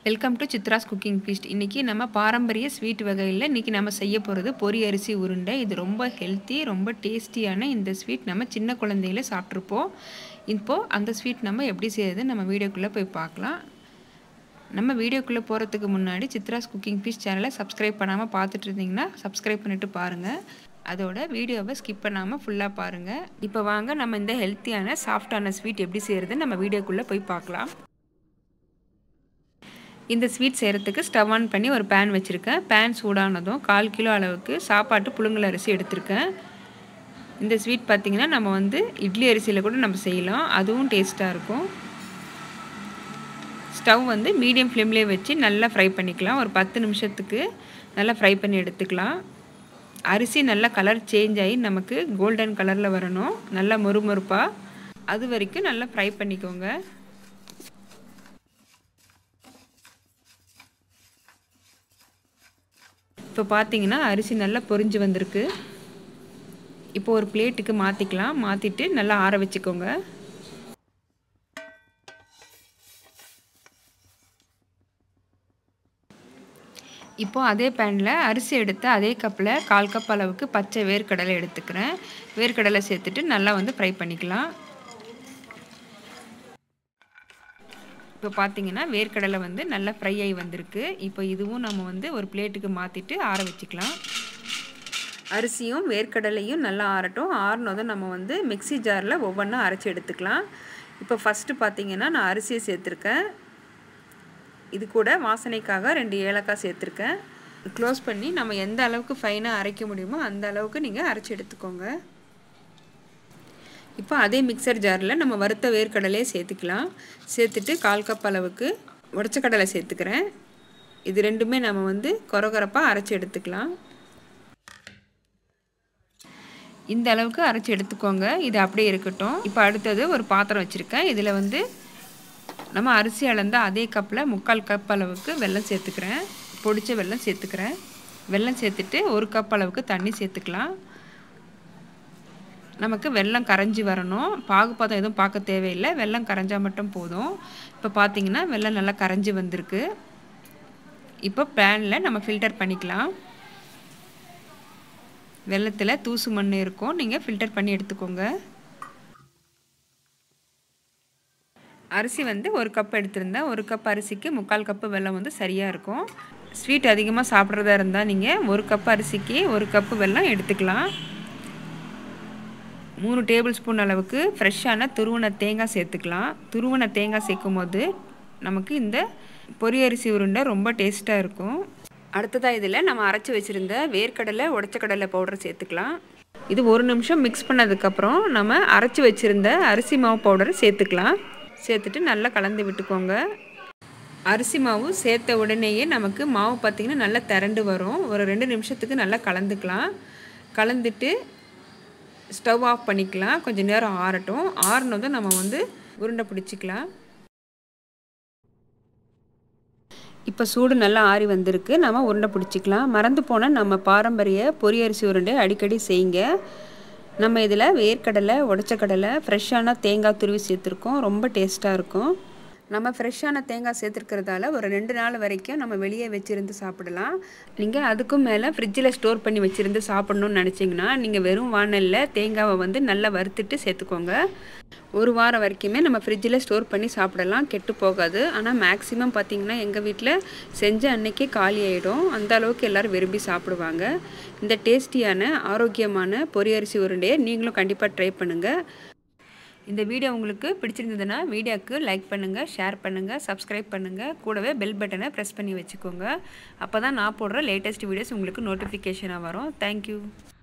welcome to Chitra's cooking feast இன்றைக்கி நம்ம பாரம்பரிய ஸ்வீட் வகையில் இன்றைக்கி நம்ம செய்ய போகிறது பொரி அரிசி உருண்டை இது ரொம்ப ஹெல்த்தி ரொம்ப டேஸ்டியான இந்த ஸ்வீட் நம்ம சின்ன குழந்தையில சாப்பிட்ருப்போம் இப்போது அந்த ஸ்வீட் நம்ம எப்படி செய்யறது நம்ம வீடியோக்குள்ளே போய் பார்க்கலாம் நம்ம வீடியோக்குள்ளே போகிறதுக்கு முன்னாடி சித்ராஸ் குக்கிங் ஃபீஸ் சேனலை சப்ஸ்கிரைப் பண்ணாமல் பார்த்துட்டு இருந்தீங்கன்னா சப்ஸ்கிரைப் பண்ணிவிட்டு பாருங்கள் அதோட வீடியோவை ஸ்கிப் பண்ணாமல் ஃபுல்லாக பாருங்கள் இப்போ வாங்க நம்ம இந்த ஹெல்த்தியான சாஃப்டான ஸ்வீட் எப்படி செய்கிறது நம்ம வீடியோக்குள்ளே போய் பார்க்கலாம் இந்த ஸ்வீட் செய்கிறதுக்கு ஸ்டவ் ஆன் பண்ணி ஒரு பேன் வச்சுருக்கேன் பேன் சூடானதும் கால் கிலோ அளவுக்கு சாப்பாட்டு புழுங்கல் அரிசி எடுத்திருக்கேன் இந்த ஸ்வீட் பார்த்திங்கன்னா நம்ம வந்து இட்லி அரிசியில் கூட நம்ம செய்யலாம் அதுவும் டேஸ்ட்டாக இருக்கும் ஸ்டவ் வந்து மீடியம் ஃப்ளேம்லேயே வச்சு நல்லா ஃப்ரை பண்ணிக்கலாம் ஒரு பத்து நிமிஷத்துக்கு நல்லா ஃப்ரை பண்ணி எடுத்துக்கலாம் அரிசி நல்லா கலர் சேஞ்ச் ஆகி நமக்கு கோல்டன் கலரில் வரணும் நல்லா மொறுமொறுப்பாக அது வரைக்கும் நல்லா ஃப்ரை பண்ணிக்கோங்க இப்போ பார்த்தீங்கன்னா அரிசி நல்லா பொரிஞ்சு வந்திருக்கு இப்போ ஒரு பிளேட்டுக்கு மாற்றிக்கலாம் மாற்றிட்டு நல்லா ஆற வச்சுக்கோங்க இப்போது அதே பேனில் அரிசி எடுத்து அதே கப்பில் கால் கப் அளவுக்கு பச்சை வேர்க்கடலை எடுத்துக்கிறேன் வேர்க்கடலை சேர்த்துட்டு நல்லா வந்து ஃப்ரை பண்ணிக்கலாம் இப்போ பார்த்தீங்கன்னா வேர்க்கடலை வந்து நல்லா ஃப்ரை ஆகி வந்திருக்கு இப்போ இதுவும் நம்ம வந்து ஒரு பிளேட்டுக்கு மாற்றிட்டு ஆற வச்சுக்கலாம் அரிசியும் வேர்க்கடலையும் நல்லா ஆறட்டும் ஆறினதும் நம்ம வந்து மிக்சி ஜாரில் ஒவ்வொன்றா அரைச்சி எடுத்துக்கலாம் இப்போ ஃபஸ்ட்டு பார்த்தீங்கன்னா நான் அரிசியை சேர்த்துருக்கேன் இது கூட வாசனைக்காக ரெண்டு ஏலக்காய் சேர்த்துருக்கேன் க்ளோஸ் பண்ணி நம்ம எந்த அளவுக்கு ஃபைனாக அரைக்க முடியுமோ அந்த அளவுக்கு நீங்கள் அரைச்சி எடுத்துக்கோங்க இப்போ அதே மிக்சர் ஜாரில் நம்ம வறுத்த வேர்க்கடலையே சேர்த்துக்கலாம் சேர்த்துட்டு கால் கப் அளவுக்கு உடச்ச கடலை சேர்த்துக்கிறேன் இது ரெண்டுமே நம்ம வந்து கொரகொரப்பாக அரைச்சி எடுத்துக்கலாம் இந்த அளவுக்கு அரைச்சி எடுத்துக்கோங்க இது அப்படியே இருக்கட்டும் இப்போ அடுத்தது ஒரு பாத்திரம் வச்சுருக்கேன் இதில் வந்து நம்ம அரிசி அளந்த அதே கப்பில் முக்கால் கப் அளவுக்கு வெல்லம் சேர்த்துக்கிறேன் பொடிச்ச வெல்லம் சேர்த்துக்கிறேன் வெல்லம் சேர்த்துட்டு ஒரு கப் அளவுக்கு தண்ணி சேர்த்துக்கலாம் நமக்கு வெல்லம் கரைஞ்சி வரணும் பாகுபாதம் எதுவும் பார்க்க தேவையில்லை வெல்லம் கரைஞ்சால் மட்டும் போதும் இப்போ பார்த்தீங்கன்னா வெல்லம் நல்லா கரைஞ்சி வந்திருக்கு இப்போ பேனில் நம்ம ஃபில்டர் பண்ணிக்கலாம் வெள்ளத்தில் தூசு மண் இருக்கும் நீங்கள் ஃபில்டர் பண்ணி எடுத்துக்கோங்க அரிசி வந்து ஒரு கப் எடுத்திருந்தேன் ஒரு கப் அரிசிக்கு முக்கால் கப்பு வெல்லம் வந்து சரியாக இருக்கும் ஸ்வீட் அதிகமாக சாப்பிட்றதா இருந்தால் நீங்கள் ஒரு கப் அரிசிக்கு ஒரு கப்பு வெல்லம் எடுத்துக்கலாம் மூணு டேபிள் ஸ்பூன் அளவுக்கு ஃப்ரெஷ்ஷான துருவன தேங்காய் சேர்த்துக்கலாம் துருவன தேங்காய் சேர்க்கும் போது நமக்கு இந்த பொரி அரிசி உருண்டை ரொம்ப டேஸ்ட்டாக இருக்கும் அடுத்ததாக இதில் நம்ம அரைச்சி வச்சுருந்த வேர்க்கடலை உடச்சக்கடலை பவுடர் சேர்த்துக்கலாம் இது ஒரு நிமிஷம் மிக்ஸ் பண்ணதுக்கப்புறம் நம்ம அரைச்சி வச்சுருந்த அரிசி மாவு பவுடரை சேர்த்துக்கலாம் சேர்த்துட்டு நல்லா கலந்து விட்டுக்கோங்க அரிசி மாவு சேர்த்த உடனேயே நமக்கு மாவு பார்த்திங்கன்னா நல்லா திரண்டு வரும் ஒரு ரெண்டு நிமிஷத்துக்கு நல்லா கலந்துக்கலாம் கலந்துட்டு ஸ்டவ் ஆஃப் பண்ணிக்கலாம் கொஞ்சம் நேரம் ஆறட்டும் ஆறினதும் நம்ம வந்து உருண்டை பிடிச்சிக்கலாம் இப்போ சூடு நல்லா ஆறி வந்திருக்கு நம்ம உருண்டை பிடிச்சிக்கலாம் மறந்து போனால் நம்ம பாரம்பரிய பொரியரிசி உருண்டை அடிக்கடி செய்யுங்க நம்ம இதில் வேர்க்கடலை உடச்சக்கடலை ஃப்ரெஷ்ஷான தேங்காய் துருவி சேர்த்துருக்கோம் ரொம்ப டேஸ்ட்டாக இருக்கும் நம்ம ஃப்ரெஷ்ஷான தேங்காய் சேர்த்துருக்கிறதால ஒரு ரெண்டு நாள் வரைக்கும் நம்ம வெளியே வச்சுருந்து சாப்பிடலாம் நீங்கள் அதுக்கும் மேலே ஃப்ரிட்ஜில் ஸ்டோர் பண்ணி வச்சுருந்து சாப்பிட்ணுன்னு நினச்சிங்கன்னா நீங்கள் வெறும் வானலில் தேங்காவை வந்து நல்லா வறுத்துட்டு சேர்த்துக்கோங்க ஒரு வாரம் வரைக்குமே நம்ம ஃப்ரிட்ஜில் ஸ்டோர் பண்ணி சாப்பிடலாம் கெட்டு போகாது ஆனால் மேக்ஸிமம் பார்த்திங்கன்னா எங்கள் வீட்டில் செஞ்ச அன்னைக்கே காலி ஆகிடும் அந்த அளவுக்கு எல்லோரும் விரும்பி சாப்பிடுவாங்க இந்த டேஸ்டியான ஆரோக்கியமான பொரியரிசி உருண்டையை நீங்களும் கண்டிப்பாக ட்ரை பண்ணுங்கள் இந்த வீடியோ உங்களுக்கு பிடிச்சிருந்ததுன்னா வீடியோக்கு லைக் பண்ணுங்கள் ஷேர் பண்ணுங்கள் சப்ஸ்கிரைப் பண்ணுங்கள் கூடவே பெல் பட்டனை ப்ரெஸ் பண்ணி வச்சுக்கோங்க அப்போ தான் நான் போடுற லேட்டஸ்ட் வீடியோஸ் உங்களுக்கு நோட்டிஃபிகேஷனாக வரும் தேங்க்யூ